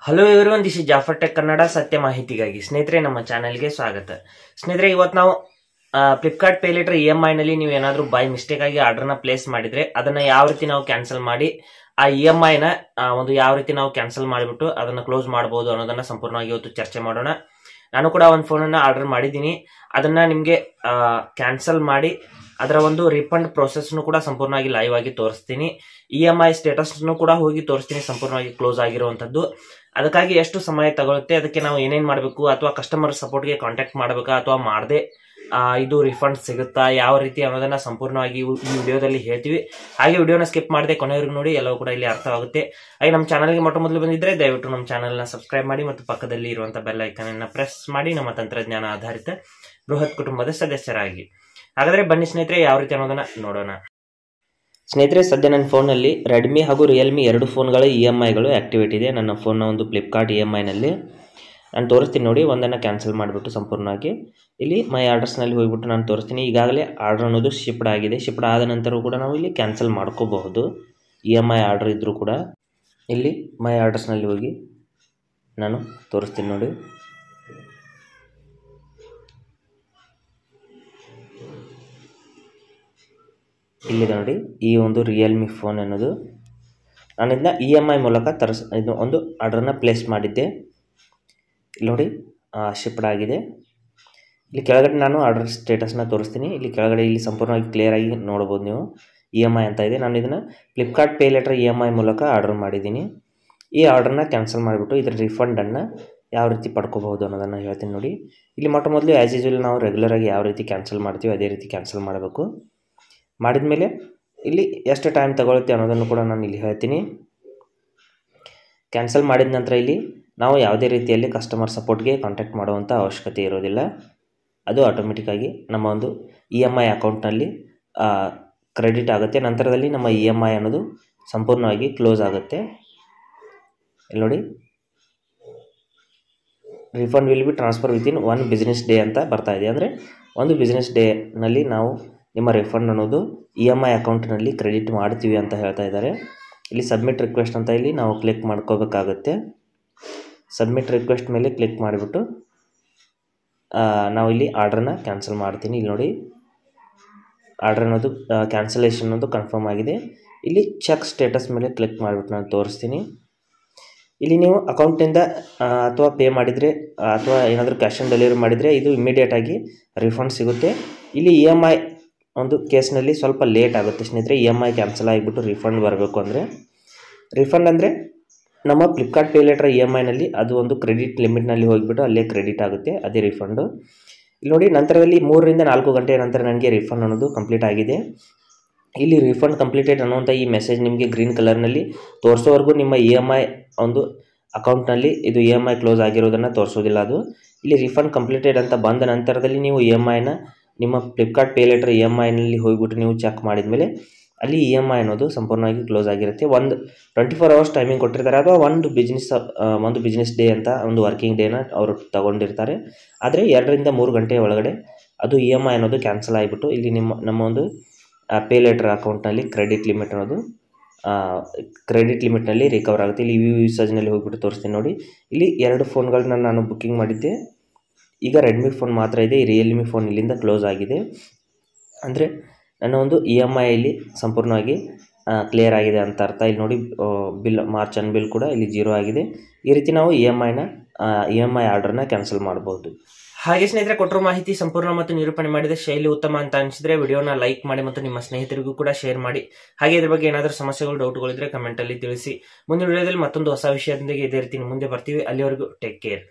hello ಇವರಿವನ್ this is Jafar tech Kannada ಸತ್ಯ ಮಾಹಿತಿಗಾಗಿ ಸ್ನೇಹಿತರೆ ನಮ್ಮ ಚಾನೆಲ್ಗೆ ಸ್ವಾಗತ ಸ್ನೇಹಿತರೆ ಇವತ್ತು ನಾವು Flipkart pay later E M ಐನಲ್ಲಿ ನೀವು ಏನಾದರೂ ಬೈ ಮಿಸ್ಟೇಕ್ ಆಗಿ ಆರ್ಡರ್ನ ಪ್ಲೇಸ್ ಮಾಡಿದ್ರೆ ಅದನ್ನ ಯಾವ ರೀತಿ ನಾವು ಕ್ಯಾನ್ಸಲ್ ಮಾಡಿ ಆ ಇ ಎಂ ಐನ ಒಂದು ಯಾವ ರೀತಿ ನಾವು ಕ್ಯಾನ್ಸಲ್ ಮಾಡಿಬಿಟ್ಟು ಅದನ್ನ ಕ್ಲೋಸ್ ಮಾಡಬಹುದು ಅನ್ನೋದನ್ನ ಸಂಪೂರ್ಣವಾಗಿ ಇವತ್ತು ಚರ್ಚೆ ಮಾಡೋಣ ನಾನು ಕೂಡ ಒಂದು ಫೋನನ್ನು ಆರ್ಡರ್ ಮಾಡಿದ್ದೀನಿ ಅದನ್ನ ನಿಮಗೆ ಕ್ಯಾನ್ಸಲ್ ಮಾಡಿ ಅದರ ಒಂದು ರಿಫಂಡ್ ಪ್ರೊಸೆಸ್ನು ಕೂಡ ಸಂಪೂರ್ಣವಾಗಿ ಲೈವ್ ಆಗಿ ತೋರಿಸ್ತೀನಿ ಇ ಎಂ ಐ ಸ್ಟೇಟಸ್ನು ಕೂಡ ಹೋಗಿ ತೋರಿಸ್ತೀನಿ ಸಂಪೂರ್ಣವಾಗಿ ಕ್ಲೋಸ್ ಆಗಿರುವಂಥದ್ದು ಅದಕ್ಕಾಗಿ ಎಷ್ಟು ಸಮಯ ತಗೊಳುತ್ತೆ ಅದಕ್ಕೆ ನಾವು ಏನೇನು ಮಾಡಬೇಕು ಅಥವಾ ಕಸ್ಟಮರ್ ಸಪೋರ್ಟ್ಗೆ ಕಾಂಟ್ಯಾಕ್ಟ್ ಮಾಡಬೇಕಾ ಅಥವಾ ಮಾಡದೆ ಇದು ರಿಫಂಡ್ ಸಿಗುತ್ತಾ ಯಾವ ರೀತಿ ಅನ್ನೋದನ್ನ ಸಂಪೂರ್ಣವಾಗಿ ಇವು- ಈ ವಿಡಿಯೋದಲ್ಲಿ ಹೇಳ್ತೀವಿ ಹಾಗೆ ವಿಡಿಯೋನ ಸ್ಕಿಪ್ ಮಾಡದೆ ಕೊನೆವರೆಗೂ ನೋಡಿ ಎಲ್ಲವೂ ಕೂಡ ಇಲ್ಲಿ ಅರ್ಥವಾಗುತ್ತೆ ಹಾಗೆ ನಮ್ಮ ಚಾನಲ್ಗೆ ಮೊಟ್ಟ ಮೊದಲು ಬಂದಿದ್ರೆ ದಯವಿಟ್ಟು ನಮ್ಮ ಚಾನಲ್ನ ಸಬ್ಸ್ಕ್ರೈಬ್ ಮಾಡಿ ಮತ್ತು ಪಕ್ಕದಲ್ಲಿ ಇರುವಂಥ ಬೆಲ್ ಐಕನ್ ಅನ್ನ ಪ್ರೆಸ್ ಮಾಡಿ ನಮ್ಮ ತಂತ್ರಜ್ಞಾನ ಆಧಾರಿತ ಬೃಹತ್ ಕುಟುಂಬದ ಸದಸ್ಯರಾಗಿ ಹಾಗಾದ್ರೆ ಬನ್ನಿ ಸ್ನೇಹಿತರೆ ಯಾವ ರೀತಿ ಅನ್ನೋದನ್ನ ನೋಡೋಣ ಸ್ನೇಹಿತರೆ ಸದ್ಯ ನನ್ನ ಫೋನಲ್ಲಿ ರೆಡ್ಮಿ ಹಾಗೂ ರಿಯಲ್ಮಿ ಎರಡು ಫೋನ್ಗಳ ಇ ಎಮ್ ಐಗಳು ಆ್ಯಕ್ಟಿವೇಟ್ ಇದೆ ನನ್ನ ಫೋನ್ನ ಒಂದು ಫ್ಲಿಪ್ಕಾರ್ಟ್ ಇ ಎಮ್ ಐನಲ್ಲಿ ನಾನು ತೋರಿಸ್ತೀನಿ ನೋಡಿ ಒಂದನ್ನು ಕ್ಯಾನ್ಸಲ್ ಮಾಡಿಬಿಟ್ಟು ಸಂಪೂರ್ಣವಾಗಿ ಇಲ್ಲಿ ಮೈ ಆರ್ಡರ್ಸ್ನಲ್ಲಿ ಹೋಗ್ಬಿಟ್ಟು ನಾನು ತೋರಿಸ್ತೀನಿ ಈಗಾಗಲೇ ಆರ್ಡರ್ ಅನ್ನೋದು ಶಿಪ್ಡ್ ಆಗಿದೆ ಶಿಪ್ಡ್ ಆದ ನಂತರ ಕೂಡ ನಾವು ಇಲ್ಲಿ ಕ್ಯಾನ್ಸಲ್ ಮಾಡ್ಕೋಬಹುದು ಇ ಎಮ್ ಐ ಆರ್ಡರ್ ಇದ್ದರೂ ಕೂಡ ಇಲ್ಲಿ ಮೈ ಆರ್ಡರ್ಸ್ನಲ್ಲಿ ಹೋಗಿ ನಾನು ತೋರಿಸ್ತೀನಿ ನೋಡಿ ಇಲ್ಲಿದೆ ನೋಡಿ ಈ ಒಂದು ರಿಯಲ್ಮಿ ಫೋನ್ ಅನ್ನೋದು ನಾನು ಇದನ್ನ ಇ ಎಮ್ ಐ ಮೂಲಕ ತರಿಸ್ ಇದು ಒಂದು ಆರ್ಡ್ರನ್ನ ಪ್ಲೇಸ್ ಮಾಡಿದ್ದೆ ಇಲ್ಲಿ ನೋಡಿ ಶಿಪ್ಡ್ ಆಗಿದೆ ಇಲ್ಲಿ ಕೆಳಗಡೆ ನಾನು ಆರ್ಡರ್ ಸ್ಟೇಟಸ್ನ ತೋರಿಸ್ತೀನಿ ಇಲ್ಲಿ ಕೆಳಗಡೆ ಇಲ್ಲಿ ಸಂಪೂರ್ಣವಾಗಿ ಕ್ಲಿಯರಾಗಿ ನೋಡ್ಬೋದು ನೀವು ಇ ಎಮ್ ಐ ಅಂತ ಇದೆ ನಾನು ಇದನ್ನು Flipkart pay later E M I ಮೂಲಕ ಆರ್ಡರ್ ಮಾಡಿದ್ದೀನಿ ಈ ಆರ್ಡರ್ನ ಕ್ಯಾನ್ಸಲ್ ಮಾಡಿಬಿಟ್ಟು ಇದರ ರಿಫಂಡನ್ನು ಯಾವ ರೀತಿ ಪಡ್ಕೋಬಹುದು ಅನ್ನೋದನ್ನು ಹೇಳ್ತೀನಿ ನೋಡಿ ಇಲ್ಲಿ ಮೊಟ್ಟ ಮೊದಲು ಆ್ಯಸ್ ಯೂಸ್ವಲ್ ನಾವು ರೆಗ್ಯುಲರಾಗಿ ಯಾವ ರೀತಿ ಕ್ಯಾನ್ಸಲ್ ಮಾಡ್ತೀವಿ ಅದೇ ರೀತಿ ಕ್ಯಾನ್ಸಲ್ ಮಾಡಬೇಕು ಮಾಡಿದ ಮೇಲೆ ಇಲ್ಲಿ ಎಷ್ಟು ಟೈಮ್ ತಗೊಳುತ್ತೆ ಅನ್ನೋದನ್ನು ಕೂಡ ನಾನು ಇಲ್ಲಿ ಹೇಳ್ತೀನಿ ಕ್ಯಾನ್ಸಲ್ ಮಾಡಿದ ನಂತರ ಇಲ್ಲಿ ನಾವು ಯಾವುದೇ ರೀತಿಯಲ್ಲಿ ಕಸ್ಟಮರ್ ಸಪೋರ್ಟ್ಗೆ ಕಾಂಟ್ಯಾಕ್ಟ್ ಮಾಡುವಂಥ ಅವಶ್ಯಕತೆ ಇರೋದಿಲ್ಲ ಅದು ಆಟೋಮೆಟಿಕ್ಕಾಗಿ ನಮ್ಮ ಒಂದು ಇ ಎಮ್ ಐ ಅಕೌಂಟ್ನಲ್ಲಿ ಕ್ರೆಡಿಟ್ ಆಗುತ್ತೆ ನಂತರದಲ್ಲಿ ನಮ್ಮ ಇ ಎಮ್ ಐ ಅನ್ನೋದು ಸಂಪೂರ್ಣವಾಗಿ ಕ್ಲೋಸ್ ಆಗುತ್ತೆ ಇಲ್ಲಿ ನೋಡಿ refund will be transfer within one business day ಅಂತ ಬರ್ತಾ ಇದೆ ಅಂದರೆ ಒಂದು ಬಿಸ್ನೆಸ್ ಡೇನಲ್ಲಿ ನಾವು ನಿಮ್ಮ ರಿಫಂಡ್ ಅನ್ನೋದು ಇ ಎಮ್ ಐ ಅಕೌಂಟ್ನಲ್ಲಿ ಕ್ರೆಡಿಟ್ ಮಾಡ್ತೀವಿ ಅಂತ ಹೇಳ್ತಾ ಇದ್ದಾರೆ ಇಲ್ಲಿ ಸಬ್ಮಿಟ್ ರಿಕ್ವೆಸ್ಟ್ ಅಂತ ಇಲ್ಲಿ ನಾವು ಕ್ಲಿಕ್ ಮಾಡ್ಕೋಬೇಕಾಗುತ್ತೆ ಸಬ್ಮಿಟ್ ರಿಕ್ವೆಸ್ಟ್ ಮೇಲೆ ಕ್ಲಿಕ್ ಮಾಡಿಬಿಟ್ಟು ನಾವು ಇಲ್ಲಿ ಆರ್ಡ್ರನ್ನ ಕ್ಯಾನ್ಸಲ್ ಮಾಡ್ತೀನಿ ಇಲ್ಲಿ ನೋಡಿ ಆರ್ಡ್ರ್ ಅನ್ನೋದು ಕ್ಯಾನ್ಸಲೇಷನ್ ಅನ್ನೋದು ಕನ್ಫರ್ಮ್ ಆಗಿದೆ ಇಲ್ಲಿ ಚೆಕ್ ಸ್ಟೇಟಸ್ ಮೇಲೆ ಕ್ಲಿಕ್ ಮಾಡಿಬಿಟ್ಟು ನಾನು ತೋರಿಸ್ತೀನಿ ಇಲ್ಲಿ ನೀವು ಅಕೌಂಟಿಂದ ಅಥವಾ ಪೇ ಮಾಡಿದರೆ ಅಥವಾ ಏನಾದರೂ ಕ್ಯಾಶ್ ಆನ್ ಡೆಲಿವರಿ ಮಾಡಿದರೆ ಇದು ಇಮಿಡಿಯೇಟಾಗಿ ರಿಫಂಡ್ ಸಿಗುತ್ತೆ ಇಲ್ಲಿ ಇ ಎಮ್ ಐ ಒಂದು ಕೇಸ್ನಲ್ಲಿ ಸ್ವಲ್ಪ ಲೇಟ್ ಆಗುತ್ತೆ ಸ್ನೇಹಿತರೆ ಇ ಎಮ್ ಐ ಕ್ಯಾನ್ಸಲ್ ಆಗಿಬಿಟ್ಟು ರಿಫಂಡ್ ಬರಬೇಕು ಅಂದರೆ ರಿಫಂಡ್ ಅಂದರೆ ನಮ್ಮ Flipkart pay later E M ಐನಲ್ಲಿ ಅದು ಒಂದು ಕ್ರೆಡಿಟ್ ಲಿಮಿಟ್ನಲ್ಲಿ ಹೋಗಿಬಿಟ್ಟು ಅಲ್ಲೇ ಕ್ರೆಡಿಟ್ ಆಗುತ್ತೆ ಅದೇ ರಿಫಂಡು ಇಲ್ಲಿ ನೋಡಿ ನಂತರದಲ್ಲಿ ಮೂರರಿಂದ ನಾಲ್ಕು ಗಂಟೆಯ ನಂತರ ನನಗೆ ರಿಫಂಡ್ ಅನ್ನೋದು ಕಂಪ್ಲೀಟ್ ಆಗಿದೆ ಇಲ್ಲಿ ರಿಫಂಡ್ ಕಂಪ್ಲೀಟೆಡ್ ಅನ್ನುವಂಥ ಈ ಮೆಸೇಜ್ ನಿಮಗೆ ಗ್ರೀನ್ ಕಲರ್ನಲ್ಲಿ ತೋರಿಸೋವರೆಗೂ ನಿಮ್ಮ ಇ ಎಮ್ ಐ ಒಂದು ಅಕೌಂಟ್ನಲ್ಲಿ ಇದು ಇ ಎಮ್ ಐ ಕ್ಲೋಸ್ ಆಗಿರೋದನ್ನು ತೋರಿಸೋದಿಲ್ಲ ಅದು ಇಲ್ಲಿ ರಿಫಂಡ್ ಕಂಪ್ಲೀಟೆಡ್ ಅಂತ ಬಂದ ನಂತರದಲ್ಲಿ ನೀವು ಇ ಎಮ್ ಐನ ನಿಮ್ಮ Flipkart pay later E M ಐನಲ್ಲಿ ಹೋಗಿಬಿಟ್ಟು ನೀವು ಚೆಕ್ ಮಾಡಿದ ಮೇಲೆ ಅಲ್ಲಿ ಇ ಎಮ್ ಐ ಅನ್ನೋದು ಸಂಪೂರ್ಣವಾಗಿ ಕ್ಲೋಸ್ ಆಗಿರುತ್ತೆ ಒಂದು ಟ್ವೆಂಟಿ ಫೋರ್ ಅವರ್ಸ್ ಟೈಮಿಂಗ್ ಕೊಟ್ಟಿರ್ತಾರೆ ಅಥವಾ ಒಂದು ಬಿಸ್ನೆಸ್ ಒಂದು ಬಿಸ್ನೆಸ್ ಡೇ ಅಂತ ಒಂದು ವರ್ಕಿಂಗ್ ಡೇನ ಅವರು ತಗೊಂಡಿರ್ತಾರೆ ಆದರೆ ಎರಡರಿಂದ ಮೂರು ಗಂಟೆಯ ಒಳಗಡೆ ಅದು ಇ ಎಮ್ ಐ ಅನ್ನೋದು ಕ್ಯಾನ್ಸಲ್ ಆಗಿಬಿಟ್ಟು ಇಲ್ಲಿ ನಿಮ್ಮ ನಮ್ಮ ಒಂದು ಪೇ ಲೆಟರ್ ಅಕೌಂಟ್ನಲ್ಲಿ ಕ್ರೆಡಿಟ್ ಲಿಮಿಟ್ ಅನ್ನೋದು ಕ್ರೆಡಿಟ್ ಲಿಮಿಟ್ನಲ್ಲಿ ರಿಕವರ್ ಆಗುತ್ತೆ ಇಲ್ಲಿ ವ್ಯೂ ಯೂಸೇಜ್ನಲ್ಲಿ ಹೋಗ್ಬಿಟ್ಟು ತೋರಿಸ್ತೀನಿ ನೋಡಿ ಇಲ್ಲಿ ಎರಡು ಫೋನ್ಗಳನ್ನ ನಾನು ಬುಕ್ಕಿಂಗ್ ಮಾಡಿದ್ದೆ ಈಗ ರೆಡ್ಮಿ ಫೋನ್ ಮಾತ್ರ ಇದೆ ಈ ರಿಯಲ್ಮಿ ಫೋನ್ ಇಲ್ಲಿಂದ ಕ್ಲೋಸ್ ಆಗಿದೆ ಅಂದರೆ ನನ್ನ ಒಂದು ಇ ಎಮ್ ಐಲಿ ಸಂಪೂರ್ಣವಾಗಿ ಕ್ಲಿಯರ್ ಆಗಿದೆ ಅಂತ ಅರ್ಥ ಇಲ್ಲಿ ನೋಡಿ ಬಿಲ್ ಮಾರ್ಚ್ ಅನ್ ಬಿಲ್ ಕೂಡ ಇಲ್ಲಿ ಜೀರೋ ಆಗಿದೆ ಈ ರೀತಿ ನಾವು ಇ ಎಮ್ ಐನ ಇ ಎಮ್ ಐ ಆರ್ಡರ್ನ ಕ್ಯಾನ್ಸಲ್ ಮಾಡಬಹುದು ಹಾಗೆ ಸ್ನೇಹಿತರೆ ಕೊಟ್ಟರು ಮಾಹಿತಿ ಸಂಪೂರ್ಣ ಮತ್ತು ನಿರೂಪಣೆ ಮಾಡಿದ ಶೈಲಿ ಉತ್ತಮ ಅಂತ ಅನಿಸಿದ್ರೆ ವಿಡಿಯೋನ ಲೈಕ್ ಮಾಡಿ ಮತ್ತು ನಿಮ್ಮ ಸ್ನೇಹಿತರಿಗೂ ಕೂಡ ಶೇರ್ ಮಾಡಿ ಹಾಗೆ ಇದ್ರ ಬಗ್ಗೆ ಏನಾದರೂ ಸಮಸ್ಯೆಗಳು ಡೌಟ್ಗಳಿದ್ರೆ ಕಮೆಂಟಲ್ಲಿ ತಿಳಿಸಿ ಮುಂದಿನ ವಿಡಿಯೋದಲ್ಲಿ ಮತ್ತೊಂದು ಹೊಸ ವಿಷಯದೊಂದಿಗೆ ಇದೇ ರೀತಿ ಮುಂದೆ ಬರ್ತೀವಿ ಅಲ್ಲಿವರೆಗೂ ಟೇಕ್ ಕೇರ್